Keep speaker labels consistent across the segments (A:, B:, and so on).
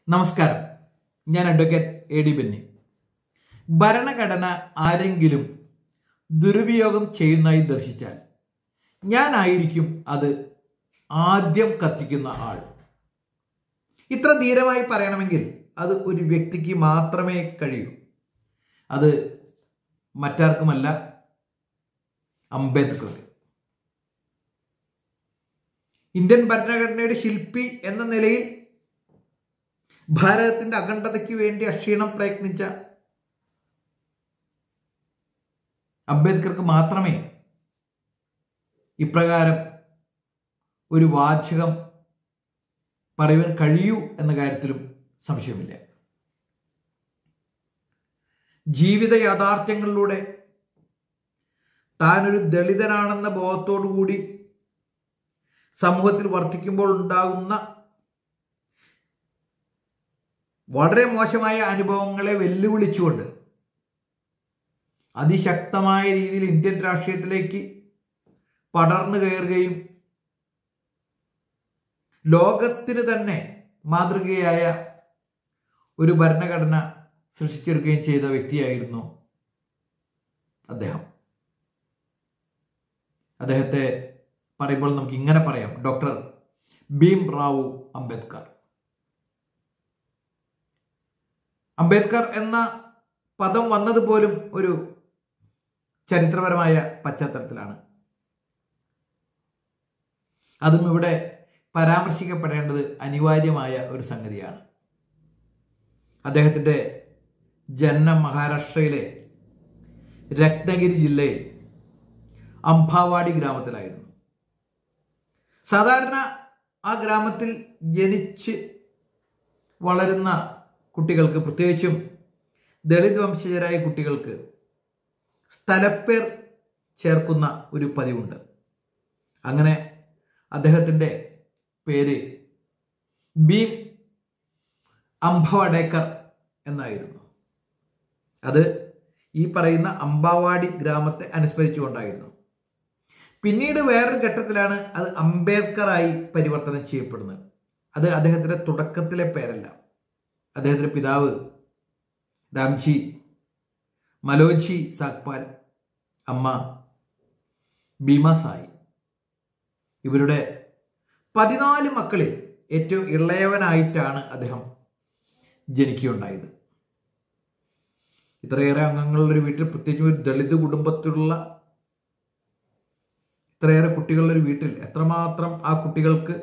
A: നമസ്കാരം ഞാൻ advocate A D Benny ഭരണഘടന ആരെങ്കിലും ദുരുപയോഗം ചെയ്യുന്നതായി ദർശിച്ചാൽ ഞാനായിരിക്കും അത് ആദ്യം കത്തിക്കുന്ന ആൾ ഇത്ര ധീരമായി പറയണമെങ്കിൽ അത് ഒരു വ്യക്തിക്ക് മാത്രമേ കഴിയൂ അത് മറ്റാർക്കുമല്ല അംബേദ്കർക്ക് ഇന്ത്യൻ ഭരണഘടനയുടെ ശില്പി എന്ന നിലയിൽ ഭാരതത്തിന്റെ അഖണ്ഡതയ്ക്ക് വേണ്ടി അക്ഷീണം പ്രയത്നിച്ച അംബേദ്കർക്ക് മാത്രമേ ഇപ്രകാരം ഒരു വാചകം പറയുവാൻ കഴിയൂ എന്ന കാര്യത്തിലും സംശയമില്ല ജീവിത യാഥാർത്ഥ്യങ്ങളിലൂടെ താനൊരു ദളിതനാണെന്ന ബോധത്തോടു കൂടി സമൂഹത്തിൽ വർദ്ധിക്കുമ്പോൾ ഉണ്ടാകുന്ന വളരെ മോശമായ അനുഭവങ്ങളെ വെല്ലുവിളിച്ചുകൊണ്ട് അതിശക്തമായ രീതിയിൽ ഇന്ത്യൻ രാഷ്ട്രീയത്തിലേക്ക് പടർന്നു കയറുകയും ലോകത്തിന് തന്നെ മാതൃകയായ ഒരു ഭരണഘടന സൃഷ്ടിച്ചെടുക്കുകയും ചെയ്ത വ്യക്തിയായിരുന്നു അദ്ദേഹം അദ്ദേഹത്തെ പറയുമ്പോൾ നമുക്ക് ഇങ്ങനെ പറയാം ഡോക്ടർ ഭീം റാവു അംബേദ്കർ അംബേദ്കർ എന്ന പദം വന്നത് പോലും ഒരു ചരിത്രപരമായ പശ്ചാത്തലത്തിലാണ് അതും ഇവിടെ പരാമർശിക്കപ്പെടേണ്ടത് അനിവാര്യമായ ഒരു സംഗതിയാണ് അദ്ദേഹത്തിൻ്റെ ജന്മം മഹാരാഷ്ട്രയിലെ രത്നഗിരി ജില്ലയിൽ അംഭാവാടി ഗ്രാമത്തിലായിരുന്നു സാധാരണ ആ ഗ്രാമത്തിൽ ജനിച്ച് വളരുന്ന കുട്ടികൾക്ക് പ്രത്യേകിച്ചും ദളിത് വംശജരായ കുട്ടികൾക്ക് സ്ഥലപ്പേർ ചേർക്കുന്ന ഒരു പതിവുണ്ട് അങ്ങനെ അദ്ദേഹത്തിൻ്റെ പേര് ഭീം അംഭവടേക്കർ എന്നായിരുന്നു അത് ഈ പറയുന്ന അമ്പാവാടി ഗ്രാമത്തെ അനുസ്മരിച്ചുകൊണ്ടായിരുന്നു പിന്നീട് വേറൊരു ഘട്ടത്തിലാണ് അത് അംബേദ്കറായി പരിവർത്തനം ചെയ്യപ്പെടുന്നത് അത് അദ്ദേഹത്തിൻ്റെ തുടക്കത്തിലെ പേരല്ല അദ്ദേഹത്തിൻ്റെ പിതാവ് രാംജി മലോജി സാക്പാൽ അമ്മ ഭീമ സായി ഇവരുടെ പതിനാല് മക്കളിൽ ഏറ്റവും ഇളയവനായിട്ടാണ് അദ്ദേഹം ജനിക്കുകയുണ്ടായത് ഇത്രയേറെ അംഗങ്ങളുള്ള ഒരു വീട്ടിൽ പ്രത്യേകിച്ചും ഒരു ദളിത് കുടുംബത്തിലുള്ള ഇത്രയേറെ കുട്ടികളുള്ള ഒരു വീട്ടിൽ എത്രമാത്രം ആ കുട്ടികൾക്ക്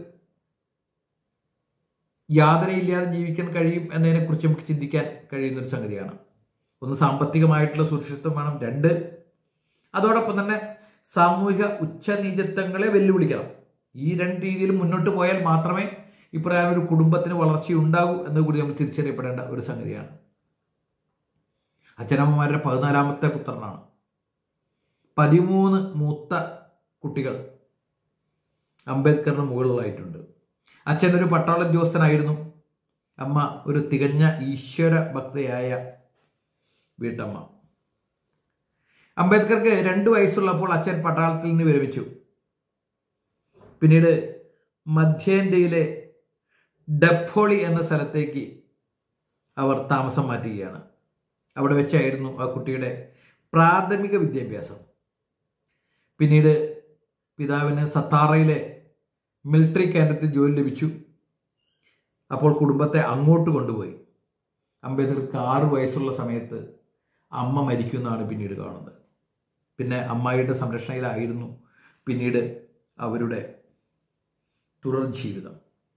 A: യാതനയില്ലാതെ ജീവിക്കാൻ കഴിയും എന്നതിനെക്കുറിച്ച് നമുക്ക് ചിന്തിക്കാൻ കഴിയുന്ന ഒരു സംഗതിയാണ് ഒന്ന് സാമ്പത്തികമായിട്ടുള്ള സുരക്ഷിതത്വം വേണം രണ്ട് അതോടൊപ്പം തന്നെ സാമൂഹിക ഉച്ചനീചത്വങ്ങളെ വെല്ലുവിളിക്കണം ഈ രണ്ട് രീതിയിൽ മുന്നോട്ട് പോയാൽ മാത്രമേ ഇപ്രകാരം ഒരു കുടുംബത്തിന് വളർച്ചയുണ്ടാകൂ എന്ന് കൂടി നമ്മൾ തിരിച്ചറിയപ്പെടേണ്ട ഒരു സംഗതിയാണ് അച്ഛനമ്മമാരുടെ പതിനാലാമത്തെ പുത്രനാണ് പതിമൂന്ന് മൂത്ത കുട്ടികൾ അംബേദ്കറിന് മുകളിലായിട്ടുണ്ട് അച്ഛൻ ഒരു പട്ടാള ഉദ്യോഗസ്ഥനായിരുന്നു അമ്മ ഒരു തികഞ്ഞ ഈശ്വര ഭക്തയായ വീട്ടമ്മ അംബേദ്കർക്ക് രണ്ട് വയസ്സുള്ളപ്പോൾ അച്ഛൻ പട്ടാളത്തിൽ നിന്ന് വിരമിച്ചു പിന്നീട് മധ്യേന്ത്യയിലെ ഡപ്പോളി എന്ന സ്ഥലത്തേക്ക് അവർ താമസം മാറ്റുകയാണ് അവിടെ വെച്ചായിരുന്നു ആ കുട്ടിയുടെ പ്രാഥമിക വിദ്യാഭ്യാസം പിന്നീട് പിതാവിന് സത്താറയിലെ മിലിറ്ററി കേന്ദ്രത്തിൽ ജോലി ലഭിച്ചു അപ്പോൾ കുടുംബത്തെ അങ്ങോട്ട് കൊണ്ടുപോയി അംബേദ്കർക്ക് ആറ് വയസ്സുള്ള സമയത്ത് അമ്മ മരിക്കുന്നതാണ് പിന്നീട് കാണുന്നത് പിന്നെ അമ്മായിയുടെ സംരക്ഷണയിലായിരുന്നു പിന്നീട് അവരുടെ തുടർ ജീവിതം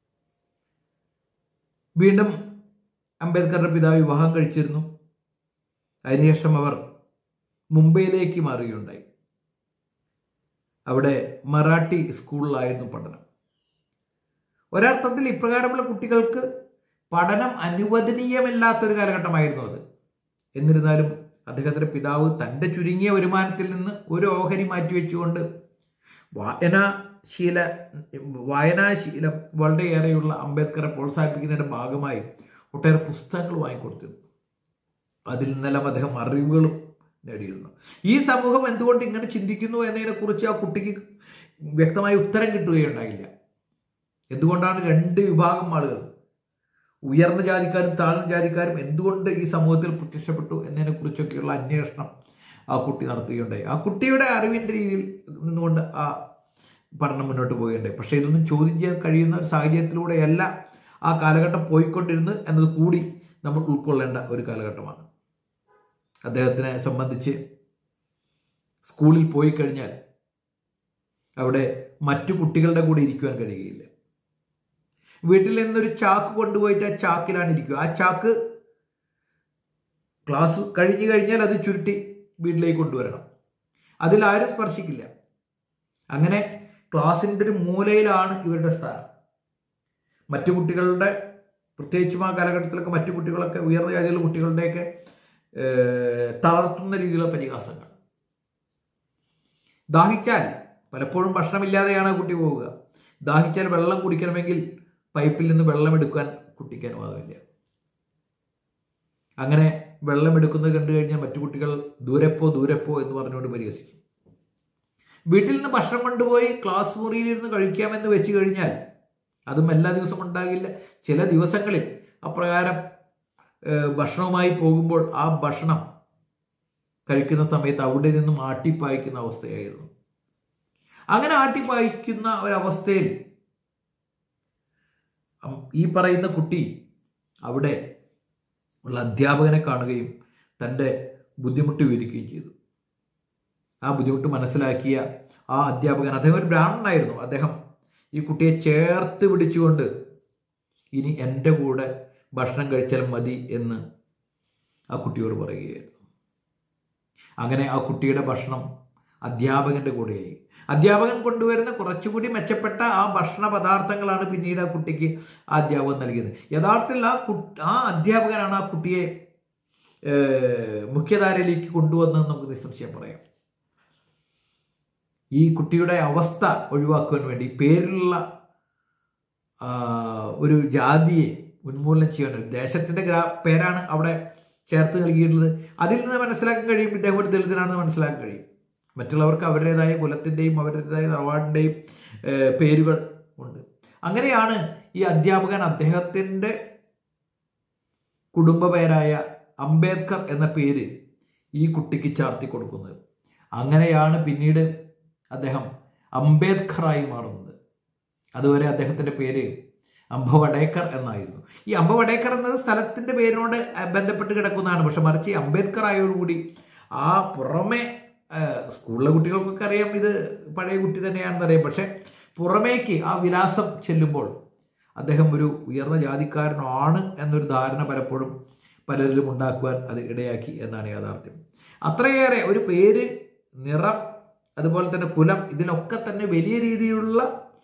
A: വീണ്ടും അംബേദ്കറുടെ പിതാവ് വിവാഹം കഴിച്ചിരുന്നു അതിനുശേഷം അവർ മുംബൈയിലേക്ക് മാറുകയുണ്ടായി അവിടെ മറാഠി സ്കൂളിലായിരുന്നു പഠനം ഒരർത്ഥത്തിൽ ഇപ്രകാരമുള്ള കുട്ടികൾക്ക് പഠനം അനുവദനീയമല്ലാത്തൊരു കാലഘട്ടമായിരുന്നു അത് എന്നിരുന്നാലും അദ്ദേഹത്തിൻ്റെ പിതാവ് തൻ്റെ ചുരുങ്ങിയ വരുമാനത്തിൽ നിന്ന് ഒരു ഓഹരി മാറ്റിവെച്ചുകൊണ്ട് വായനാശീല വായനാശീലം വളരെയേറെയുള്ള അംബേദ്കറെ പ്രോത്സാഹിപ്പിക്കുന്നതിൻ്റെ ഭാഗമായി ഒട്ടേറെ പുസ്തകങ്ങൾ വാങ്ങിക്കൊടുത്തിരുന്നു അതിൽ നിന്നെല്ലാം അദ്ദേഹം അറിവുകളും നേടിയിരുന്നു ഈ സമൂഹം എന്തുകൊണ്ട് ഇങ്ങനെ ചിന്തിക്കുന്നു എന്നതിനെക്കുറിച്ച് ആ കുട്ടിക്ക് വ്യക്തമായ ഉത്തരം കിട്ടുകയുണ്ടായില്ല എന്തുകൊണ്ടാണ് രണ്ട് വിഭാഗം ആളുകൾ ഉയർന്ന ജാതിക്കാരും താഴ്ന്ന ജാതിക്കാരും എന്തുകൊണ്ട് ഈ സമൂഹത്തിൽ പ്രത്യക്ഷപ്പെട്ടു എന്നതിനെ കുറിച്ചൊക്കെയുള്ള അന്വേഷണം ആ കുട്ടി നടത്തുകയുണ്ടായി ആ കുട്ടിയുടെ അറിവിൻ്റെ രീതിയിൽ നിന്നുകൊണ്ട് ആ പഠനം മുന്നോട്ട് പോവുകയുണ്ടായി പക്ഷേ ഇതൊന്നും ചോദ്യം ചെയ്യാൻ കഴിയുന്ന ഒരു സാഹചര്യത്തിലൂടെയല്ല ആ കാലഘട്ടം പോയിക്കൊണ്ടിരുന്നത് എന്നത് കൂടി നമ്മൾ ഉൾക്കൊള്ളേണ്ട ഒരു കാലഘട്ടമാണ് അദ്ദേഹത്തിനെ സംബന്ധിച്ച് സ്കൂളിൽ പോയി കഴിഞ്ഞാൽ അവിടെ മറ്റു കുട്ടികളുടെ കൂടെ ഇരിക്കുവാൻ കഴിയുകയില്ല വീട്ടിൽ നിന്നൊരു ചാക്ക് കൊണ്ടുപോയിട്ട് ആ ചാക്കിലാണ് ഇരിക്കുക ആ ചാക്ക് ക്ലാസ് കഴിഞ്ഞു കഴിഞ്ഞാൽ അത് ചുരുട്ടി വീട്ടിലേക്ക് കൊണ്ടുവരണം അതിൽ ആരും സ്പർശിക്കില്ല അങ്ങനെ ക്ലാസിൻ്റെ ഒരു മൂലയിലാണ് ഇവരുടെ സ്ഥാനം മറ്റു കുട്ടികളുടെ പ്രത്യേകിച്ചും ആ കാലഘട്ടത്തിലൊക്കെ മറ്റു കുട്ടികളൊക്കെ ഉയർന്ന ജാതിയിലുള്ള കുട്ടികളുടെയൊക്കെ ഏഹ്, തളർത്തുന്ന രീതിയിലുള്ള പരിഹാസങ്ങൾ ദാഹിച്ചാൽ പലപ്പോഴും ഭക്ഷണമില്ലാതെയാണ് ആ കുട്ടി പോവുക ദാഹിച്ചാൽ വെള്ളം കുടിക്കണമെങ്കിൽ പൈപ്പിൽ നിന്ന് വെള്ളം എടുക്കാൻ കുട്ടിക്ക് അനുവാദമില്ല അങ്ങനെ വെള്ളം എടുക്കുന്നത് കണ്ടു കഴിഞ്ഞാൽ മറ്റു കുട്ടികൾ ദൂരെപ്പോ ദൂരെപ്പോ എന്ന് പറഞ്ഞുകൊണ്ട് പരിഹസിക്കും വീട്ടിൽ നിന്ന് ഭക്ഷണം കൊണ്ടുപോയി ക്ലാസ് മുറിയിൽ ഇരുന്ന് കഴിക്കാമെന്ന് വെച്ച് കഴിഞ്ഞാൽ അതും എല്ലാ ദിവസവും ഉണ്ടാകില്ല ചില ദിവസങ്ങളിൽ അപ്രകാരം ഏഹ്, ഭക്ഷണവുമായി പോകുമ്പോൾ ആ ഭക്ഷണം കഴിക്കുന്ന സമയത്ത് അവിടെ നിന്നും ആട്ടിപ്പായിക്കുന്ന അവസ്ഥയായിരുന്നു അങ്ങനെ ആട്ടിപ്പായിക്കുന്ന ഒരവസ്ഥയിൽ അം- ഈ പറയുന്ന കുട്ടി അവിടെ ഉള്ള അധ്യാപകനെ കാണുകയും തൻ്റെ ബുദ്ധിമുട്ട് വിവരിക്കുകയും ചെയ്തു ആ ബുദ്ധിമുട്ട് മനസ്സിലാക്കിയ ആ അധ്യാപകൻ അദ്ദേഹം ഒരു ബ്രാഹ്മണനായിരുന്നു അദ്ദേഹം ഈ കുട്ടിയെ ചേർത്ത് പിടിച്ചുകൊണ്ട് ഇനി എൻ്റെ കൂടെ ഭക്ഷണം കഴിച്ചാൽ മതി എന്ന് ആ കുട്ടിയോട് പറയുകയായിരുന്നു അങ്ങനെ ആ കുട്ടിയുടെ ഭക്ഷണം അധ്യാപകന്റെ കൂടെയായി അധ്യാപകൻ കൊണ്ടുവരുന്ന കുറച്ചുകൂടി മെച്ചപ്പെട്ട ആ ഭക്ഷണ പദാർത്ഥങ്ങളാണ് പിന്നീട് ആ കുട്ടിക്ക് ആ അധ്യാപകൻ നൽകിയത് യഥാർത്ഥത്തിൽ ആ കു ആ അധ്യാപകനാണ് ആ കുട്ടിയെ ഏഹ്, മുഖ്യധാരയിലേക്ക് കൊണ്ടുവന്നതെന്ന് നമുക്ക് നിസ്സംശയം പറയാം ഈ കുട്ടിയുടെ അവസ്ഥ ഒഴിവാക്കുവാൻ വേണ്ടി പേരിലുള്ള ആ, ഒരു ജാതിയെ ഉന്മൂലനം ചെയ്യാൻ വേണ്ടി ദേശത്തിന്റെ ഗ്രാ പേരാണ് അവിടെ ചേർത്ത് നൽകിയിട്ടുള്ളത് അതിൽ നിന്ന് മനസ്സിലാക്കാൻ കഴിയും ഇദ്ദേഹം ഒരു ദളിതനാണെന്ന് മനസ്സിലാക്കാൻ കഴിയും മറ്റുള്ളവർക്ക് അവരുടേതായ കുലത്തിൻ്റെയും അവരുടേതായ തറവാടിൻ്റെയും ഏഹ്, പേരുകൾ ഉണ്ട് അങ്ങനെയാണ് ഈ അധ്യാപകൻ അദ്ദേഹത്തിൻ്റെ കുടുംബ പേരായ അംബേദ്കർ എന്ന പേര് ഈ കുട്ടിക്ക് ചാർത്തി കൊടുക്കുന്നത് അങ്ങനെയാണ് പിന്നീട് അദ്ദേഹം അംബേദ്കറായി മാറുന്നത് അതുവരെ അദ്ദേഹത്തിൻ്റെ പേര് അംബവടേക്കർ എന്നായിരുന്നു ഈ അംബവടേക്കർ എന്നത് സ്ഥലത്തിൻ്റെ പേരിനോട് അഹ്, ബന്ധപ്പെട്ട് കിടക്കുന്നതാണ് പക്ഷെ മറിച്ച് ഈ അംബേദ്കർ ആയതോടുകൂടി ആ പുറമെ ആഹ്, സ്കൂളിലെ കുട്ടികൾക്കൊക്കെ അറിയാം ഇത് പഴയ കുട്ടി തന്നെയാണെന്ന് അറിയാം പക്ഷെ പുറമേക്ക് ആ വിലാസം ചെല്ലുമ്പോൾ അദ്ദേഹം ഒരു ഉയർന്ന ജാതിക്കാരനാണ് എന്നൊരു ധാരണ പലപ്പോഴും പലരിലും ഉണ്ടാക്കുവാൻ അത് ഇടയാക്കി എന്നാണ് യാഥാർത്ഥ്യം അത്രയേറെ ഒരു പേര് നിറം അതുപോലെ തന്നെ കുലം ഇതിലൊക്കെ തന്നെ വലിയ രീതിയിലുള്ള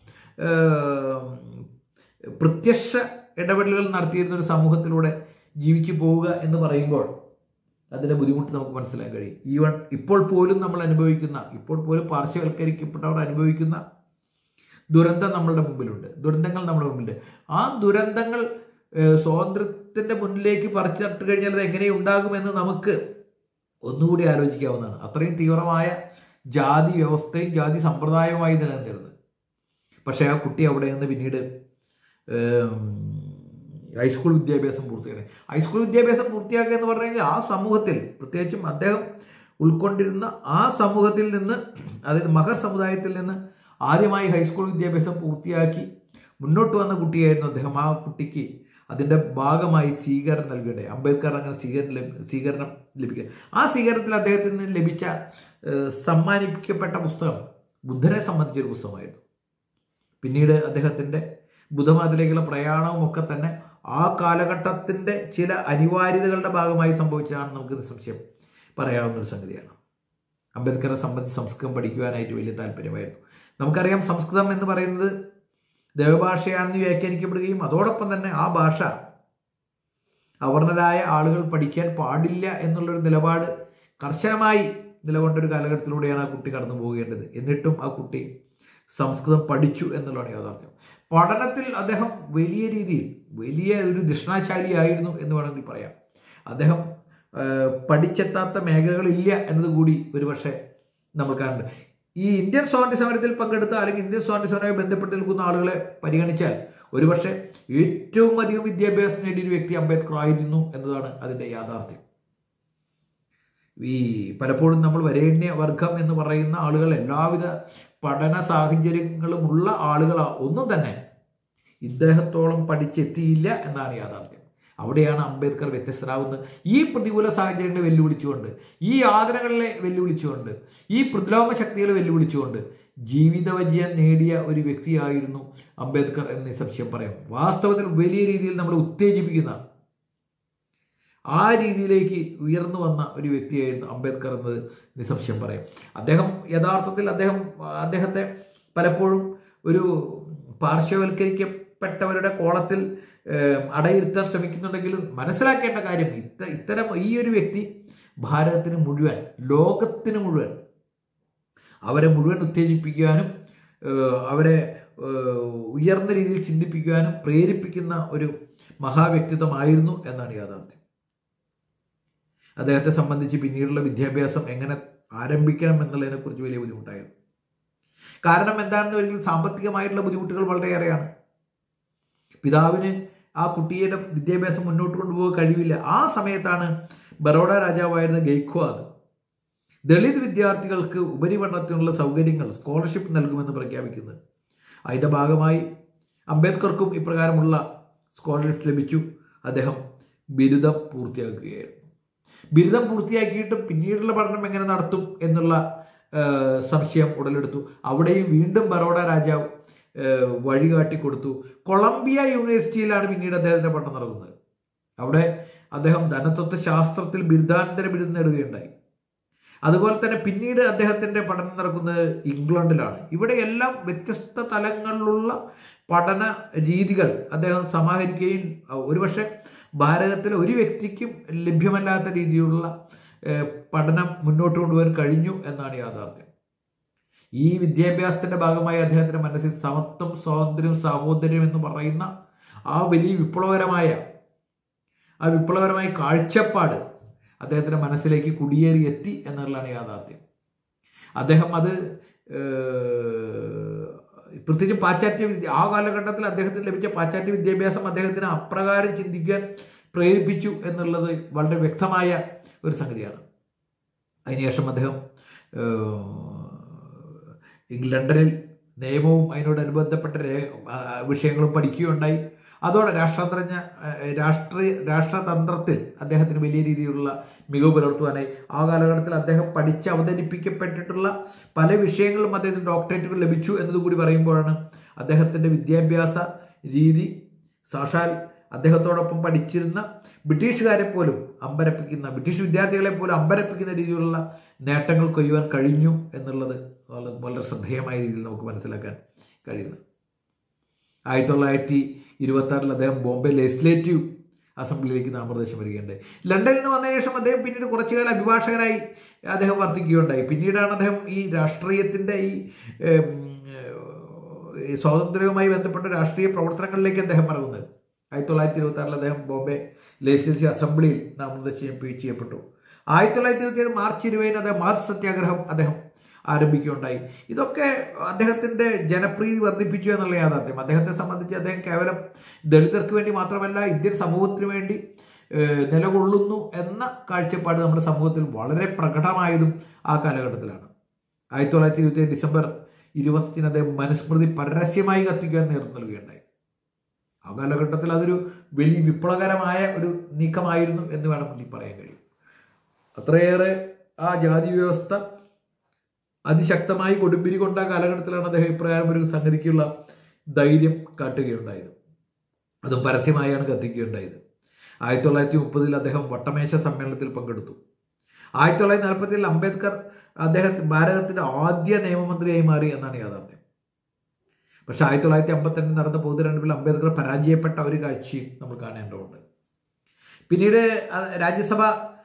A: ഏം, പ്രത്യക്ഷ ഇടപെടലുകൾ നടത്തിയിരുന്ന ഒരു സമൂഹത്തിലൂടെ ജീവിച്ചു പോവുക എന്ന് പറയുമ്പോൾ അതിൻ്റെ ബുദ്ധിമുട്ട് നമുക്ക് മനസ്സിലാക്കാൻ കഴിയും ഈവൻ ഇപ്പോൾ പോലും നമ്മൾ അനുഭവിക്കുന്ന ഇപ്പോൾ പോലും പാർശ്വവൽക്കരിക്കപ്പെട്ടവർ അനുഭവിക്കുന്ന ദുരന്തം നമ്മളുടെ മുമ്പിലുണ്ട് ദുരന്തങ്ങൾ നമ്മുടെ മുമ്പിലുണ്ട് ആ ദുരന്തങ്ങൾ ഏഹ്, സ്വാതന്ത്ര്യത്തിന്റെ മുന്നിലേക്ക് പറിച്ചു നട്ട് കഴിഞ്ഞാൽ അത് എങ്ങനെ ഉണ്ടാകുമെന്ന് നമുക്ക് ഒന്നുകൂടി ആലോചിക്കാവുന്നതാണ് അത്രയും തീവ്രമായ ജാതി വ്യവസ്ഥയും ജാതി സമ്പ്രദായവുമായി നിലനിന്നിരുന്നത് പക്ഷേ ആ കുട്ടി അവിടെ നിന്ന് പിന്നീട് ഏം, ഹൈസ്കൂൾ വിദ്യാഭ്യാസം പൂർത്തിയാക്കി ഹൈസ്കൂൾ വിദ്യാഭ്യാസം പൂർത്തിയാക്കുക എന്ന് പറഞ്ഞു കഴിഞ്ഞാൽ ആ സമൂഹത്തിൽ പ്രത്യേകിച്ചും അദ്ദേഹം ഉൾക്കൊണ്ടിരുന്ന ആ സമൂഹത്തിൽ നിന്ന് അതായത് മഹർ സമുദായത്തിൽ നിന്ന് ആദ്യമായി ഹൈസ്കൂൾ വിദ്യാഭ്യാസം പൂർത്തിയാക്കി മുന്നോട്ട് വന്ന കുട്ടിയായിരുന്നു അദ്ദേഹം ആ കുട്ടിക്ക് അതിൻ്റെ ഭാഗമായി സ്വീകരണം നൽകേണ്ടത് അംബേദ്കർ അങ്ങനെ സ്വീകരണം ലഭി- സ്വീകരണം ലഭിക്കുക ആ സ്വീകരണത്തിൽ അദ്ദേഹത്തിന് ലഭിച്ച ഏഹ്, സമ്മാനിക്കപ്പെട്ട പുസ്തകം ബുദ്ധനെ സംബന്ധിച്ചൊരു പുസ്തകമായിരുന്നു പിന്നീട് അദ്ദേഹത്തിൻ്റെ ബുദ്ധമതത്തിലേക്കുള്ള പ്രയാണവും ഒക്കെ തന്നെ ആ കാലഘട്ടത്തിൻ്റെ ചില അനിവാര്യതകളുടെ ഭാഗമായി സംഭവിച്ചതാണ് നമുക്ക് നിസ്സംശയം പറയാവുന്ന ഒരു സംഗതിയാണ് അംബേദ്കറെ സംബന്ധിച്ച് സംസ്കൃതം പഠിക്കുവാനായിട്ട് വലിയ താല്പര്യമായിരുന്നു നമുക്കറിയാം സംസ്കൃതം എന്ന് പറയുന്നത് ദേവഭാഷയാണെന്ന് വ്യാഖ്യാനിക്കപ്പെടുകയും അതോടൊപ്പം തന്നെ ആ ഭാഷ അവർണരായ ആളുകൾ പഠിക്കാൻ പാടില്ല എന്നുള്ളൊരു നിലപാട് കർശനമായി നിലകൊണ്ട ഒരു കാലഘട്ടത്തിലൂടെയാണ് ആ കുട്ടി കടന്നു പോകേണ്ടത് എന്നിട്ടും ആ കുട്ടി സംസ്കൃതം പഠിച്ചു എന്നുള്ളതാണ് യാഥാർത്ഥ്യം പഠനത്തിൽ അദ്ദേഹം വലിയ രീതിയിൽ വലിയ ഒരു ദിഷ്ണാശാലിയായിരുന്നു എന്ന് വേണമെങ്കിൽ പറയാം അദ്ദേഹം ആ, പഠിച്ചെത്താത്ത മേഖലകളില്ല എന്നതുകൂടി ഒരുപക്ഷെ നമ്മൾ കാണുന്നുണ്ട് ഈ ഇന്ത്യൻ സ്വാതന്ത്ര്യ സമരത്തിൽ പങ്കെടുത്ത അല്ലെങ്കിൽ ഇന്ത്യൻ സ്വാതന്ത്ര്യ സമരവുമായി ബന്ധപ്പെട്ട് നിൽക്കുന്ന ആളുകളെ പരിഗണിച്ചാൽ ഒരുപക്ഷെ ഏറ്റവും അധികം വിദ്യാഭ്യാസം നേടിയ ഒരു വ്യക്തി അംബേദ്കർ ആയിരുന്നു എന്നതാണ് അതിൻ്റെ യാഥാർത്ഥ്യം ഈ പലപ്പോഴും നമ്മൾ വരേണ്യ വർഗം എന്ന് പറയുന്ന ആളുകൾ എല്ലാവിധ പഠന സാഹചര്യങ്ങളുമുള്ള ആളുകൾ ഒന്നും തന്നെ ഇദ്ദേഹത്തോളം പഠിച്ചെത്തിയില്ല എന്നാണ് യാഥാർത്ഥ്യം അവിടെയാണ് അംബേദ്കർ വ്യത്യസ്തരാകുന്നത് ഈ പ്രതികൂല സാഹചര്യങ്ങളെ വെല്ലുവിളിച്ചുകൊണ്ട് ഈ യാതനകളെ വെല്ലുവിളിച്ചുകൊണ്ട് ഈ പ്രതിലോമ ശക്തികളെ വെല്ലുവിളിച്ചുകൊണ്ട് ജീവിത വിജയം നേടിയ ഒരു വ്യക്തിയായിരുന്നു അംബേദ്കർ എന്ന് നിസ്സംശയം പറയാം വാസ്തവത്തിൽ വലിയ രീതിയിൽ നമ്മൾ ഉത്തേജിപ്പിക്കുന്ന ആ രീതിയിലേക്ക് ഉയർന്നു വന്ന ഒരു വ്യക്തിയായിരുന്നു അംബേദ്കർ എന്നത് നിസ്സംശയം പറയാം അദ്ദേഹം യഥാർത്ഥത്തിൽ അദ്ദേഹം അദ്ദേഹത്തെ പലപ്പോഴും ഒരു പാർശ്വവൽക്കരിക്കപ്പെട്ടവരുടെ കോളത്തിൽ ഏഹ്, അടയിരുത്താൻ ശ്രമിക്കുന്നുണ്ടെങ്കിലും മനസ്സിലാക്കേണ്ട കാര്യം ഇത്ത ഇത്തരം ഈ ഒരു വ്യക്തി ഭാരതത്തിന് മുഴുവൻ ലോകത്തിന് മുഴുവൻ അവരെ മുഴുവൻ ഉത്തേജിപ്പിക്കാനും ഏഹ്, അവരെ ഏഹ്, ഉയർന്ന രീതിയിൽ ചിന്തിപ്പിക്കാനും പ്രേരിപ്പിക്കുന്ന ഒരു മഹാവ്യക്തിത്വമായിരുന്നു എന്നാണ് യാഥാർത്ഥ്യം അദ്ദേഹത്തെ സംബന്ധിച്ച് പിന്നീടുള്ള വിദ്യാഭ്യാസം എങ്ങനെ ആരംഭിക്കണം എന്നുള്ളതിനെക്കുറിച്ച് വലിയ ബുദ്ധിമുട്ടായിരുന്നു കാരണം എന്താണെന്ന് ഒരിക്കലും സാമ്പത്തികമായിട്ടുള്ള ബുദ്ധിമുട്ടുകൾ വളരെയേറെയാണ് പിതാവിന് ആ കുട്ടിയുടെ വിദ്യാഭ്യാസം മുന്നോട്ട് കൊണ്ടുപോകാൻ കഴിയില്ല ആ സമയത്താണ് ബറോഡ രാജാവായിരുന്ന ഗെയ്ക്വാദ് ദളിത് വിദ്യാർത്ഥികൾക്ക് ഉപരിപഠനത്തിനുള്ള സൗകര്യങ്ങൾ സ്കോളർഷിപ്പ് നൽകുമെന്ന് പ്രഖ്യാപിക്കുന്നത് അതിൻ്റെ ഭാഗമായി അംബേദ്കർക്കും ഇപ്രകാരമുള്ള സ്കോളർഷിപ്പ് ലഭിച്ചു അദ്ദേഹം ബിരുദം പൂർത്തിയാക്കുകയായിരുന്നു ബിരുദം പൂർത്തിയാക്കിയിട്ടും പിന്നീടുള്ള പഠനം എങ്ങനെ നടത്തും എന്നുള്ള ആ, സംശയം ഉടലെടുത്തു അവിടെയും വീണ്ടും ബറോഡ രാജാവ് ആ, വഴികാട്ടി കൊടുത്തു കൊളംബിയ യൂണിവേഴ്സിറ്റിയിലാണ് പിന്നീട് അദ്ദേഹത്തിന്റെ പഠനം നടക്കുന്നത് അവിടെ അദ്ദേഹം ധനതത്വ ശാസ്ത്രത്തിൽ ബിരുദാനന്തര ബിരുദം നേടുകയുണ്ടായി അതുപോലെ തന്നെ പിന്നീട് അദ്ദേഹത്തിന്റെ പഠനം നടക്കുന്നത് ഇംഗ്ലണ്ടിലാണ് ഇവിടെയെല്ലാം വ്യത്യസ്ത തലങ്ങളിലുള്ള പഠന രീതികൾ അദ്ദേഹം സമാഹരിക്കുകയും അഹ് ഒരുപക്ഷെ ഭാരതത്തിലെ ഒരു വ്യക്തിക്കും ലഭ്യമല്ലാത്ത രീതിയിലുള്ള ഏഹ്, പഠനം മുന്നോട്ട് കൊണ്ടുപോകാൻ കഴിഞ്ഞു എന്നാണ് യാഥാർത്ഥ്യം ഈ വിദ്യാഭ്യാസത്തിന്റെ ഭാഗമായി അദ്ദേഹത്തിന്റെ മനസ്സിൽ സമത്വം സ്വാതന്ത്ര്യം സഹോദര്യം എന്ന് പറയുന്ന ആ വലിയ വിപ്ലവകരമായ ആ വിപ്ലവകരമായ കാഴ്ചപ്പാട് അദ്ദേഹത്തിന്റെ മനസ്സിലേക്ക് കുടിയേറി എത്തി എന്നുള്ളതാണ് യാഥാർത്ഥ്യം അദ്ദേഹം അത് ഏഹ്, പ്രത്യേകിച്ച് പാശ്ചാത്യ വിദ്യ ആ കാലഘട്ടത്തിൽ അദ്ദേഹത്തിന് ലഭിച്ച പാശ്ചാത്യ വിദ്യാഭ്യാസം അദ്ദേഹത്തിന് അപ്രകാരം ചിന്തിക്കാൻ പ്രേരിപ്പിച്ചു എന്നുള്ളത് വളരെ വ്യക്തമായ ഒരു സംഗതിയാണ് അതിനുശേഷം അദ്ദേഹം ഏഹ്, ലണ്ടനിൽ നിയമവും അതിനോടനുബന്ധപ്പെട്ട രേ- ആ, വിഷയങ്ങളും പഠിക്കുകയുണ്ടായി അതോടെ രാഷ്ട്രതന്ത്രജ്ഞ ഏഹ്, രാഷ്ട്രീയ രാഷ്ട്രതന്ത്രത്തിൽ അദ്ദേഹത്തിന് വലിയ രീതിയിലുള്ള മികവ് പുലർത്തുവാനായി ആ കാലഘട്ടത്തിൽ അദ്ദേഹം പഠിച്ച് അവതരിപ്പിക്കപ്പെട്ടിട്ടുള്ള പല വിഷയങ്ങളും അദ്ദേഹത്തിന് ഡോക്ടറേറ്റുകൾ ലഭിച്ചു എന്നതുകൂടി പറയുമ്പോഴാണ് അദ്ദേഹത്തിൻ്റെ വിദ്യാഭ്യാസ രീതി സാക്ഷാൽ അദ്ദേഹത്തോടൊപ്പം പഠിച്ചിരുന്ന ബ്രിട്ടീഷുകാരെ പോലും അമ്പരപ്പിക്കുന്ന ബ്രിട്ടീഷ് വിദ്യാർത്ഥികളെ പോലും അമ്പരപ്പിക്കുന്ന രീതിയിലുള്ള നേട്ടങ്ങൾ കൊയ്യുവാൻ കഴിഞ്ഞു എന്നുള്ളത് വളരെ വളരെ ശ്രദ്ധേയമായ രീതിയിൽ നമുക്ക് മനസ്സിലാക്കാൻ കഴിയുന്നു ആയിരത്തി തൊള്ളായിരത്തി ഇരുപത്തി ആറിൽ അദ്ദേഹം ബോംബെ ലെജിസ്ലേറ്റീവ് അസംബ്ലിയിലേക്ക് നാമനിർദ്ദേശം വരികയുണ്ടായി ലണ്ടനിൽ നിന്ന് വന്നതിന് ശേഷം അദ്ദേഹം പിന്നീട് കുറച്ചു കാലം അഭിഭാഷകനായി അദ്ദേഹം വർദ്ധിക്കുകയുണ്ടായി പിന്നീടാണ് അദ്ദേഹം ഈ രാഷ്ട്രീയത്തിൻ്റെ ഈ ഏം, ഈ സ്വാതന്ത്ര്യവുമായി ബന്ധപ്പെട്ട രാഷ്ട്രീയ പ്രവർത്തനങ്ങളിലേക്ക് അദ്ദേഹം ഇറങ്ങുന്നത് ആയിരത്തി തൊള്ളായിരത്തി ഇരുപത്തി ആറിൽ അദ്ദേഹം ബോംബെ ലെജിസ്ലേറ്റീവ് അസംബ്ലിയിൽ നാമനിർദ്ദേശം ചെയ്യപ്പെട്ടു ആയിരത്തി തൊള്ളായിരത്തി ഇരുപത്തി ഏഴ് മാർച്ച് ഇരുപതിന് അദ്ദേഹം മഹത് സത്യാഗ്രഹം അദ്ദേഹം ആരംഭിക്കുകയുണ്ടായി ഇതൊക്കെ അദ്ദേഹത്തിന്റെ ജനപ്രീതി വർദ്ധിപ്പിച്ചു എന്നുള്ള യാഥാർത്ഥ്യം അദ്ദേഹത്തെ സംബന്ധിച്ച് അദ്ദേഹം കേവലം ദളിതർക്ക് വേണ്ടി മാത്രമല്ല ഇന്ത്യൻ സമൂഹത്തിന് വേണ്ടി ഏഹ്, നിലകൊള്ളുന്നു എന്ന കാഴ്ചപ്പാട് നമ്മുടെ സമൂഹത്തിൽ വളരെ പ്രകടമായതും ആ കാലഘട്ടത്തിലാണ് ആയിരത്തി തൊള്ളായിരത്തി ഇരുപത്തി ഏഴ് ഡിസംബർ ഇരുപത്തിന് അദ്ദേഹം മനുസ്മൃതി പരസ്യമായി കത്തിക്കാൻ നേതൃത്വം നൽകുകയുണ്ടായി ആ കാലഘട്ടത്തിൽ അതൊരു വലിയ വിപ്ലവകരമായ ഒരു നീക്കമായിരുന്നു എന്ന് വേണമെങ്കിൽ പറയാൻ കഴിയും അത്രയേറെ ആ ജാതി വ്യവസ്ഥ അതിശക്തമായി കൊടുമ്പിരി കൊണ്ട ആ കാലഘട്ടത്തിലാണ് അദ്ദേഹം ഇപ്രകാരം ഒരു സംഗതിക്കുള്ള ധൈര്യം കാട്ടുകയുണ്ടായത് അതും പരസ്യമായാണ് കത്തിക്കുകയുണ്ടായത് ആയിരത്തി തൊള്ളായിരത്തി മുപ്പതിൽ അദ്ദേഹം വട്ടമേശ സമ്മേളനത്തിൽ പങ്കെടുത്തു ആയിരത്തി തൊള്ളായിരത്തി നാൽപ്പത്തിയിൽ അംബേദ്കർ അദ്ദേഹം ഭാരതത്തിന്റെ ആദ്യ നിയമമന്ത്രിയായി മാറി എന്നാണ് യാഥാർത്ഥ്യം പക്ഷെ ആയിരത്തി തൊള്ളായിരത്തി അമ്പത്തിരണ്ടിൽ നടന്ന പൊതുതെരഞ്ഞെടുപ്പിൽ അംബേദ്കർ പരാജയപ്പെട്ട ഒരു കാഴ്ചയും നമ്മൾ കാണേണ്ടതുണ്ട് പിന്നീട് ആ രാജ്യസഭ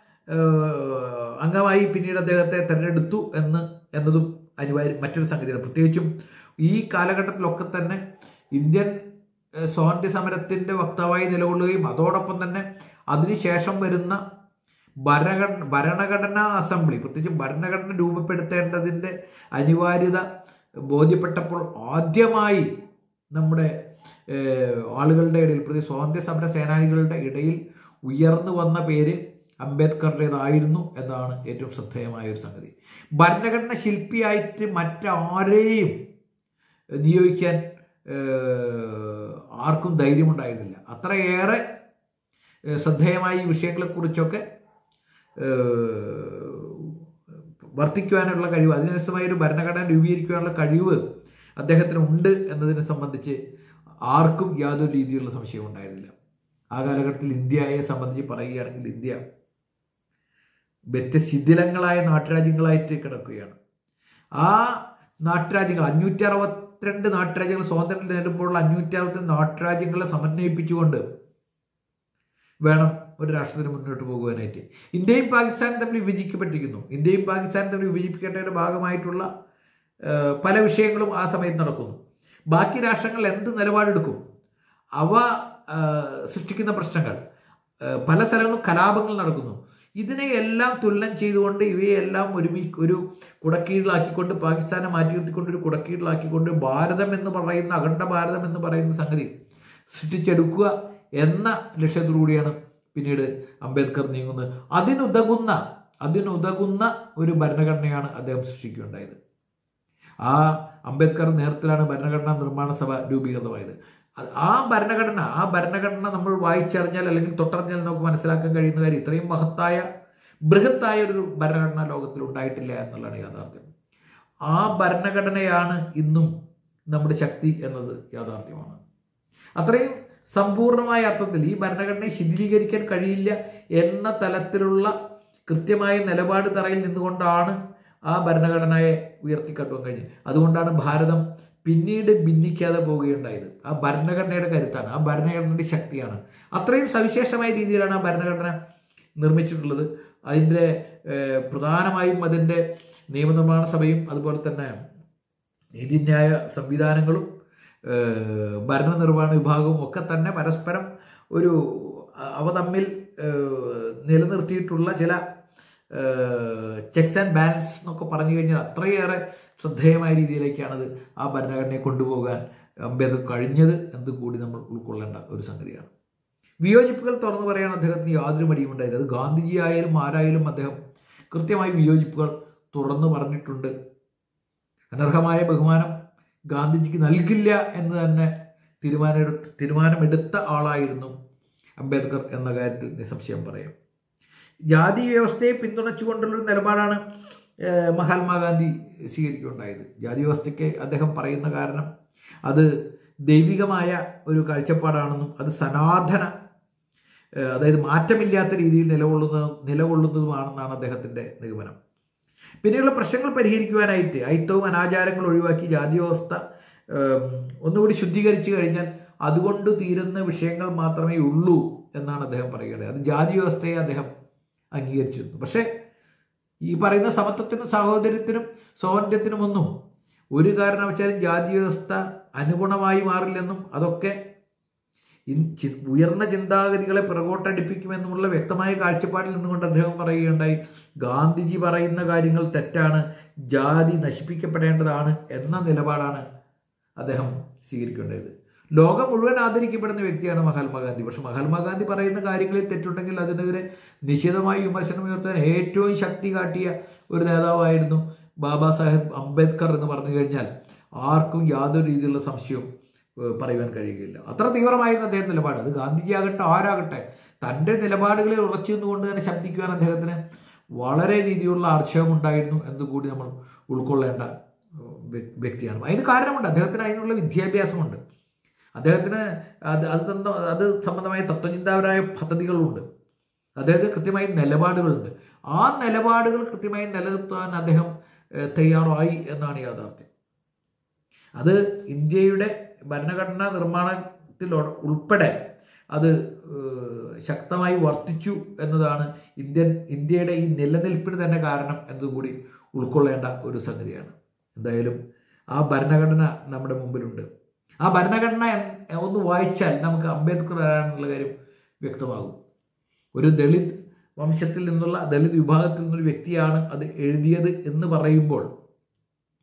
A: ഏഹ്, അംഗമായി പിന്നീട് അദ്ദേഹത്തെ തെരഞ്ഞെടുത്തു എന്ന് എന്നതും അനിവാര്യ മറ്റൊരു സംഗതിയാണ് പ്രത്യേകിച്ചും ഈ കാലഘട്ടത്തിലൊക്കെ തന്നെ ഇന്ത്യൻ ഏഹ്, സ്വാതന്ത്ര്യ സമരത്തിന്റെ വക്താവായി നിലകൊള്ളുകയും അതോടൊപ്പം തന്നെ അതിനുശേഷം വരുന്ന ഭരണഘടന ഭരണഘടനാ അസംബ്ലി പ്രത്യേകിച്ച് ഭരണഘടന രൂപപ്പെടുത്തേണ്ടതിൻ്റെ അനിവാര്യത ബോധ്യപ്പെട്ടപ്പോൾ ആദ്യമായി നമ്മുടെ ഏഹ്, ആളുകളുടെ ഇടയിൽ പ്രതി സ്വാതന്ത്ര്യ സമര സേനാനികളുടെ ഇടയിൽ ഉയർന്നു വന്ന പേര് അംബേദ്കറുടേതായിരുന്നു എന്നാണ് ഏറ്റവും ശ്രദ്ധേയമായ ഒരു സംഗതി ഭരണഘടന ശില്പിയായിട്ട് മറ്റാരെയും നിയോഗിക്കാൻ ഏഹ്, ആർക്കും ധൈര്യമുണ്ടായിരുന്നില്ല അത്രയേറെ ഏഹ്, ശ്രദ്ധേയമായ ഈ വിഷയങ്ങളെക്കുറിച്ചൊക്കെ ഏഹ്, വർത്തിക്കുവാനുള്ള കഴിവ് അതിനനുസൃതമായ ഒരു ഭരണഘടന രൂപീകരിക്കുവാനുള്ള കഴിവ് അദ്ദേഹത്തിന് ഉണ്ട് എന്നതിനെ സംബന്ധിച്ച് ആർക്കും യാതൊരു രീതിയിലുള്ള സംശയവും ഉണ്ടായിരുന്നില്ല ആ കാലഘട്ടത്തിൽ ഇന്ത്യയെ സംബന്ധിച്ച് പറയുകയാണെങ്കിൽ ഇന്ത്യ വ്യത്യശിഥിലങ്ങളായ നാട്ടുരാജ്യങ്ങളായിട്ട് കിടക്കുകയാണ് ആ നാട്ടുരാജ്യങ്ങൾ അഞ്ഞൂറ്റി അറുപത്തിരണ്ട് നാട്ടുരാജ്യങ്ങൾ സ്വാതന്ത്ര്യം നേടുമ്പോഴുള്ള അഞ്ഞൂറ്റി അറുപത്തിരണ്ട് നാട്ടുരാജ്യങ്ങളെ സമന്വയിപ്പിച്ചുകൊണ്ട് വേണം ഒരു രാഷ്ട്രത്തിന് മുന്നോട്ട് പോകുവാനായിട്ട് ഇന്ത്യയും പാകിസ്ഥാനും തമ്മിൽ വിഭജിക്കപ്പെട്ടിരിക്കുന്നു ഇന്ത്യയും പാകിസ്ഥാനും തമ്മിൽ വിഭജിക്കേണ്ടതിന്റെ ഭാഗമായിട്ടുള്ള ഏഹ്, പല വിഷയങ്ങളും ആ സമയത്ത് നടക്കുന്നു ബാക്കി രാഷ്ട്രങ്ങൾ എന്ത് നിലപാടെടുക്കും അവ ഏഹ്, സൃഷ്ടിക്കുന്ന പ്രശ്നങ്ങൾ ഏഹ്, പല സ്ഥലങ്ങളിലും കലാപങ്ങൾ നടക്കുന്നു ഇതിനെയെല്ലാം തുലനം ചെയ്തുകൊണ്ട് ഇവയെല്ലാം ഒരുമി ഒരു കുടക്കീഴിലാക്കിക്കൊണ്ട് പാകിസ്ഥാനെ മാറ്റി നിർത്തിക്കൊണ്ട് ഒരു കുടക്കീഴിലാക്കിക്കൊണ്ട് ഭാരതം എന്ന് പറയുന്ന അഖണ്ഡ ഭാരതം എന്ന് പറയുന്ന സംഗതി സൃഷ്ടിച്ചെടുക്കുക എന്ന ലക്ഷ്യത്തോടു കൂടിയാണ് പിന്നീട് അംബേദ്കർ നീങ്ങുന്നത് അതിനുതകുന്ന അതിനുതകുന്ന ഒരു ഭരണഘടനയാണ് അദ്ദേഹം സൃഷ്ടിക്കുകയുണ്ടായത് ആ അംബേദ്കർ നേതൃത്വത്തിലാണ് ഭരണഘടനാ നിർമ്മാണ സഭ രൂപീകൃതമായത് അത് ആ ഭരണഘടന ആ ഭരണഘടന നമ്മൾ വായിച്ചറിഞ്ഞാൽ അല്ലെങ്കിൽ തൊട്ടറിഞ്ഞാൽ നമുക്ക് മനസ്സിലാക്കാൻ കഴിയുന്ന കാര്യം ഇത്രയും മഹത്തായ ബൃഹത്തായ ഒരു ഭരണഘടന ലോകത്തിൽ ഉണ്ടായിട്ടില്ല എന്നുള്ളതാണ് യാഥാർത്ഥ്യം ആ ഭരണഘടനയാണ് ഇന്നും നമ്മുടെ ശക്തി എന്നത് യാഥാർത്ഥ്യമാണ് അത്രയും സമ്പൂർണമായ അർത്ഥത്തിൽ ഈ ഭരണഘടനയെ ശിഥിലീകരിക്കാൻ കഴിയില്ല എന്ന തലത്തിലുള്ള കൃത്യമായ നിലപാട് തറയിൽ നിന്നുകൊണ്ടാണ് ആ ഭരണഘടനയെ ഉയർത്തിക്കാട്ടുവാൻ കഴിഞ്ഞത് അതുകൊണ്ടാണ് ഭാരതം പിന്നീട് ഭിന്നിക്കാതെ പോവുകയുണ്ടായത് ആ ഭരണഘടനയുടെ കരുത്താണ് ആ ഭരണഘടനയുടെ ശക്തിയാണ് അത്രയും സവിശേഷമായ രീതിയിലാണ് ആ ഭരണഘടന നിർമ്മിച്ചിട്ടുള്ളത് അതിൻ്റെ ഏഹ്, പ്രധാനമായും അതിൻ്റെ നിയമനിർമ്മാണ സഭയും അതുപോലെ തന്നെ നീതിന്യായ സംവിധാനങ്ങളും ഏഹ്, ഭരണനിർവഹണ വിഭാഗവും ഒക്കെ തന്നെ പരസ്പരം ഒരു അ- അവ തമ്മിൽ ഏഹ്, നിലനിർത്തിയിട്ടുള്ള ചില ചെക്സ് ആൻഡ് ബാലൻസ് എന്നൊക്കെ പറഞ്ഞു കഴിഞ്ഞാൽ അത്രയേറെ ശ്രദ്ധേയമായ രീതിയിലേക്കാണത് ആ ഭരണഘടനയെ കൊണ്ടുപോകാൻ അംബേദ്കർ കഴിഞ്ഞത് എന്ന് കൂടി നമ്മൾ ഉൾക്കൊള്ളേണ്ട ഒരു സംഗതിയാണ് വിയോജിപ്പുകൾ തുറന്നു പറയാൻ അദ്ദേഹത്തിന് യാതൊരു മടിയും ഉണ്ടായത് അത് ഗാന്ധിജി ആയാലും ആരായാലും അദ്ദേഹം കൃത്യമായി വിയോജിപ്പുകൾ തുറന്നു പറഞ്ഞിട്ടുണ്ട് അനർഹമായ ബഹുമാനം ഗാന്ധിജിക്ക് നൽകില്ല എന്ന് തന്നെ തീരുമാനം തീരുമാനമെടുത്ത ആളായിരുന്നു അംബേദ്കർ എന്ന കാര്യത്തിൽ നിസ്സംശയം പറയാം ജാതി വ്യവസ്ഥയെ പിന്തുണച്ചുകൊണ്ടുള്ളൊരു നിലപാടാണ് ഏഹ്, മഹാത്മാഗാന്ധി സ്വീകരിക്കുകയുണ്ടായത് ജാതി വ്യവസ്ഥയ്ക്ക് അദ്ദേഹം പറയുന്ന കാരണം അത് ദൈവികമായ ഒരു കാഴ്ചപ്പാടാണെന്നും അത് സനാതന ഏഹ്, അതായത് മാറ്റമില്ലാത്ത രീതിയിൽ നിലകൊള്ളുന്ന നിലകൊള്ളുന്നതുമാണെന്നാണ് അദ്ദേഹത്തിൻ്റെ നിഗമനം പിന്നെയുള്ള പ്രശ്നങ്ങൾ പരിഹരിക്കുവാനായിട്ട് അയിത്തവും അനാചാരങ്ങൾ ഒഴിവാക്കി ജാതി വ്യവസ്ഥ ഏം, ഒന്നുകൂടി ശുദ്ധീകരിച്ചു കഴിഞ്ഞാൽ അതുകൊണ്ട് തീരുന്ന വിഷയങ്ങൾ മാത്രമേ ഉള്ളൂ എന്നാണ് അദ്ദേഹം പറയുന്നത് അത് ജാതി വ്യവസ്ഥയെ അദ്ദേഹം അംഗീകരിച്ചിരുന്നു പക്ഷേ ഈ പറയുന്ന സമത്വത്തിനും സഹോദര്യത്തിനും സ്വാതന്ത്ര്യത്തിനുമൊന്നും ഒരു കാരണവശാലും ജാതി വ്യവസ്ഥ അനുഗുണമായി മാറില്ലെന്നും അതൊക്കെ ഇൻ- ചി- ഉയർന്ന ചിന്താഗതികളെ പിറകോട്ടടിപ്പിക്കുമെന്നുള്ള വ്യക്തമായ കാഴ്ചപ്പാടിൽ നിന്നുകൊണ്ട് അദ്ദേഹം പറയുകയുണ്ടായി ഗാന്ധിജി പറയുന്ന കാര്യങ്ങൾ തെറ്റാണ് ജാതി നശിപ്പിക്കപ്പെടേണ്ടതാണ് എന്ന നിലപാടാണ് അദ്ദേഹം സ്വീകരിക്കേണ്ടത് ലോകം മുഴുവൻ ആദരിക്കപ്പെടുന്ന വ്യക്തിയാണ് മഹാത്മാഗാന്ധി പക്ഷെ മഹാത്മാഗാന്ധി പറയുന്ന കാര്യങ്ങളിൽ തെറ്റുണ്ടെങ്കിൽ അതിനെതിരെ നിശിതമായി വിമർശനം ഉയർത്താൻ ഏറ്റവും ശക്തി കാട്ടിയ ഒരു നേതാവായിരുന്നു ബാബാ സാഹേബ് അംബേദ്കർ എന്ന് പറഞ്ഞു കഴിഞ്ഞാൽ ആർക്കും യാതൊരു രീതിയിലുള്ള സംശയവും ഏഹ്, പറയുവാൻ കഴിയുകയില്ല അത്ര തീവ്രമായിരുന്നു അദ്ദേഹം നിലപാട് അത് ഗാന്ധിജി ആകട്ടെ ആരാകട്ടെ തൻ്റെ നിലപാടുകളിൽ ഉറച്ചു നിന്നുകൊണ്ട് തന്നെ ശബ്ദിക്കുവാൻ അദ്ദേഹത്തിന് വളരെ രീതിയിലുള്ള ആർജവം ഉണ്ടായിരുന്നു എന്ന് കൂടി നമ്മൾ ഉൾക്കൊള്ളേണ്ട ഏഹ്, വ്യ- വ്യക്തിയാണ് അതിന് കാരണമുണ്ട് അദ്ദേഹത്തിന് അതിനുള്ള വിദ്യാഭ്യാസമുണ്ട് അദ്ദേഹത്തിന് അത് അത് തന്ന അത് സംബന്ധമായ തത്വചിന്താപരമായ പദ്ധതികളുണ്ട് അദ്ദേഹത്തിന് കൃത്യമായ നിലപാടുകളുണ്ട് ആ നിലപാടുകൾ കൃത്യമായി നിലനിർത്താൻ അദ്ദേഹം ഏഹ്, തയ്യാറായി എന്നാണ് യാഥാർത്ഥ്യം അത് ഇന്ത്യയുടെ ഭരണഘടനാ നിർമ്മാണത്തിൽ ഉൾ- ഉൾപ്പെടെ അത് ഏഹ്, ശക്തമായി വർത്തിച്ചു എന്നതാണ് ഇന്ത്യൻ ഇന്ത്യയുടെ ഈ നിലനിൽപ്പിന് തന്നെ കാരണം എന്നതുകൂടി ഉൾക്കൊള്ളേണ്ട ഒരു സംഗതിയാണ് എന്തായാലും ആ ഭരണഘടന നമ്മുടെ മുമ്പിലുണ്ട് ആ ഭരണഘടന എൻ- ഒന്ന് വായിച്ചാൽ നമുക്ക് അംബേദ്കർ ആരാണെന്നുള്ള കാര്യം വ്യക്തമാകും ഒരു ദളിത് വംശത്തിൽ നിന്നുള്ള ദളിത് വിഭാഗത്തിൽ നിന്നൊരു വ്യക്തിയാണ് അത് എഴുതിയത് എന്ന് പറയുമ്പോൾ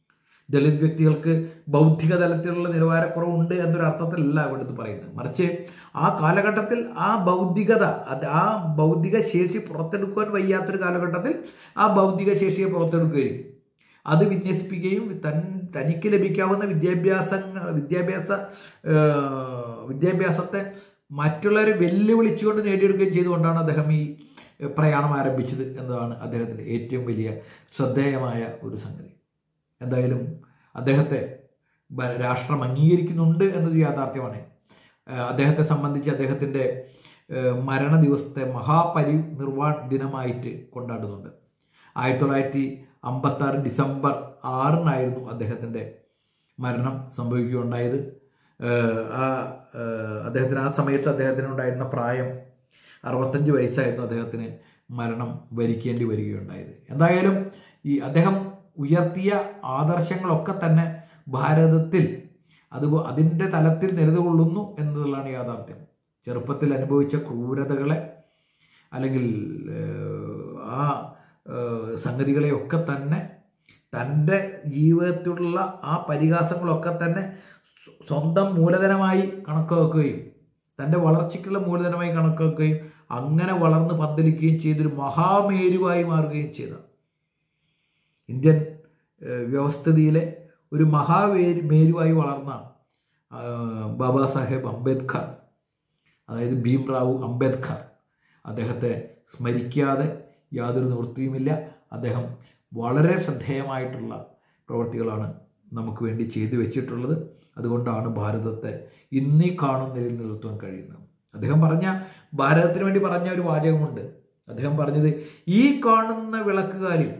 A: ദളിത് വ്യക്തികൾക്ക് ബൗദ്ധിക തലത്തിലുള്ള നിലവാരക്കുറവുണ്ട് എന്നൊരു അർത്ഥത്തിലല്ല ഇവിടുത്തെ പറയുന്നത് മറിച്ച് ആ കാലഘട്ടത്തിൽ ആ ബൗദ്ധികത അത് ആ ബൗദ്ധിക ശേഷി പുറത്തെടുക്കുവാൻ വയ്യാത്തൊരു കാലഘട്ടത്തിൽ ആ ബൗദ്ധിക ശേഷിയെ പുറത്തെടുക്കുകയും അത് വിന്യസിപ്പിക്കുകയും തൻ തനിക്ക് ലഭിക്കാവുന്ന വിദ്യാഭ്യാസങ്ങൾ വിദ്യാഭ്യാസ ഏഹ്, വിദ്യാഭ്യാസത്തെ മറ്റുള്ളവരെ വെല്ലുവിളിച്ചുകൊണ്ട് നേടിയെടുക്കുകയും ചെയ്തുകൊണ്ടാണ് അദ്ദേഹം ഈ പ്രയാണം ആരംഭിച്ചത് എന്നതാണ് അദ്ദേഹത്തിൻ്റെ ഏറ്റവും വലിയ ശ്രദ്ധേയമായ ഒരു സംഗതി എന്തായാലും അദ്ദേഹത്തെ ഭ- രാഷ്ട്രം അംഗീകരിക്കുന്നുണ്ട് എന്നൊരു യാഥാർത്ഥ്യമാണ് ഏഹ് അദ്ദേഹത്തെ സംബന്ധിച്ച് അദ്ദേഹത്തിൻ്റെ ഏഹ് മരണ ദിവസത്തെ മഹാപരിനിർവാൺ ദിനമായിട്ട് കൊണ്ടാടുന്നുണ്ട് ആയിരത്തി തൊള്ളായിരത്തി അമ്പത്തി ആറ് ഡിസംബർ ആറിനായിരുന്നു അദ്ദേഹത്തിൻ്റെ മരണം സംഭവിക്കുകയുണ്ടായത് ഏഹ് ആ ഏഹ് അദ്ദേഹത്തിന് ആ സമയത്ത് അദ്ദേഹത്തിന് ഉണ്ടായിരുന്ന പ്രായം അറുപത്തഞ്ച് വയസ്സായിരുന്നു അദ്ദേഹത്തിന് മരണം വരിക്കേണ്ടി വരികയുണ്ടായത് എന്തായാലും ഈ അദ്ദേഹം ഉയർത്തിയ ആദർശങ്ങളൊക്കെ തന്നെ ഭാരതത്തിൽ അത് അതിൻ്റെ തലത്തിൽ നിലകൊള്ളുന്നു എന്നതുള്ളതാണ് യാഥാർത്ഥ്യം ചെറുപ്പത്തിൽ അനുഭവിച്ച ക്രൂരതകളെ അല്ലെങ്കിൽ ഏഹ്, ആ ഏഹ്, സംഗതികളെയൊക്കെ തന്നെ തൻ്റെ ജീവിതത്തിലുള്ള ആ പരിഹാസങ്ങളൊക്കെ തന്നെ സ്വ- സ്വന്തം മൂലധനമായി കണക്ക് വെക്കുകയും തൻ്റെ വളർച്ചയ്ക്കുള്ള മൂലധനമായി കണക്ക് വെക്കുകയും അങ്ങനെ വളർന്ന് പന്തലിക്കുകയും ചെയ്തൊരു മഹാമേരുവായി മാറുകയും ചെയ്ത ഇന്ത്യൻ ഏഹ്, വ്യവസ്ഥിതിയിലെ ഒരു മഹാവേരു മേരുവായി വളർന്ന ആ, ബാബാ സാഹേബ് അംബേദ്കർ അതായത് ഭീംറാവു അംബേദ്കർ അദ്ദേഹത്തെ സ്മരിക്കാതെ യാതൊരു നിവൃത്തിയുമില്ല അദ്ദേഹം വളരെ ശ്രദ്ധേയമായിട്ടുള്ള പ്രവൃത്തികളാണ് നമുക്ക് വേണ്ടി ചെയ്തു വെച്ചിട്ടുള്ളത് അതുകൊണ്ടാണ് ഭാരതത്തെ ഇന്നീ കാണുന്ന നിലയിൽ നിർത്തുവാൻ കഴിയുന്നത് അദ്ദേഹം പറഞ്ഞ ഭാരതത്തിന് വേണ്ടി പറഞ്ഞ ഒരു വാചകമുണ്ട് അദ്ദേഹം പറഞ്ഞത് ഈ കാണുന്ന വിളക്കുകാലിൽ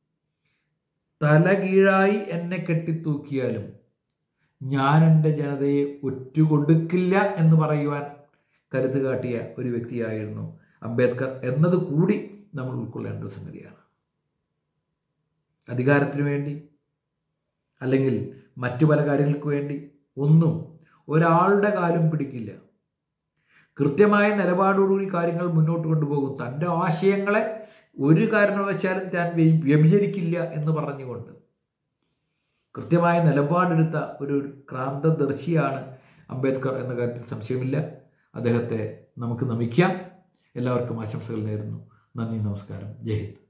A: തല കീഴായി എന്നെ കെട്ടിത്തൂക്കിയാലും ഞാൻ എൻ്റെ ജനതയെ ഒറ്റുകൊടുക്കില്ല എന്ന് പറയുവാൻ കരുത്ത് കാട്ടിയ ഒരു വ്യക്തിയായിരുന്നു അംബേദ്കർ എന്നത് കൂടി നമ്മൾ ഉൾക്കൊള്ളേണ്ട ഒരു സംഗതിയാണ് അധികാരത്തിന് വേണ്ടി അല്ലെങ്കിൽ മറ്റു പല കാര്യങ്ങൾക്ക് വേണ്ടി ഒന്നും ഒരാളുടെ കാലും പിടിക്കില്ല കൃത്യമായ നിലപാടോടുകൂടി കാര്യങ്ങൾ മുന്നോട്ട് കൊണ്ടുപോകും തൻ്റെ ആശയങ്ങളെ ഒരു കാരണവശാലും താൻ വ്യ- വ്യഭിചരിക്കില്ല എന്ന് പറഞ്ഞുകൊണ്ട് കൃത്യമായ നിലപാടെടുത്ത ഒരു ക്രാന്തദർശിയാണ് അംബേദ്കർ എന്ന കാര്യത്തിൽ സംശയമില്ല അദ്ദേഹത്തെ നമുക്ക് നമിക്കാം എല്ലാവർക്കും ആശംസകൾ നേരുന്നു നന്ദി നമസ്കാരം ജയ് ഹിന്ദ്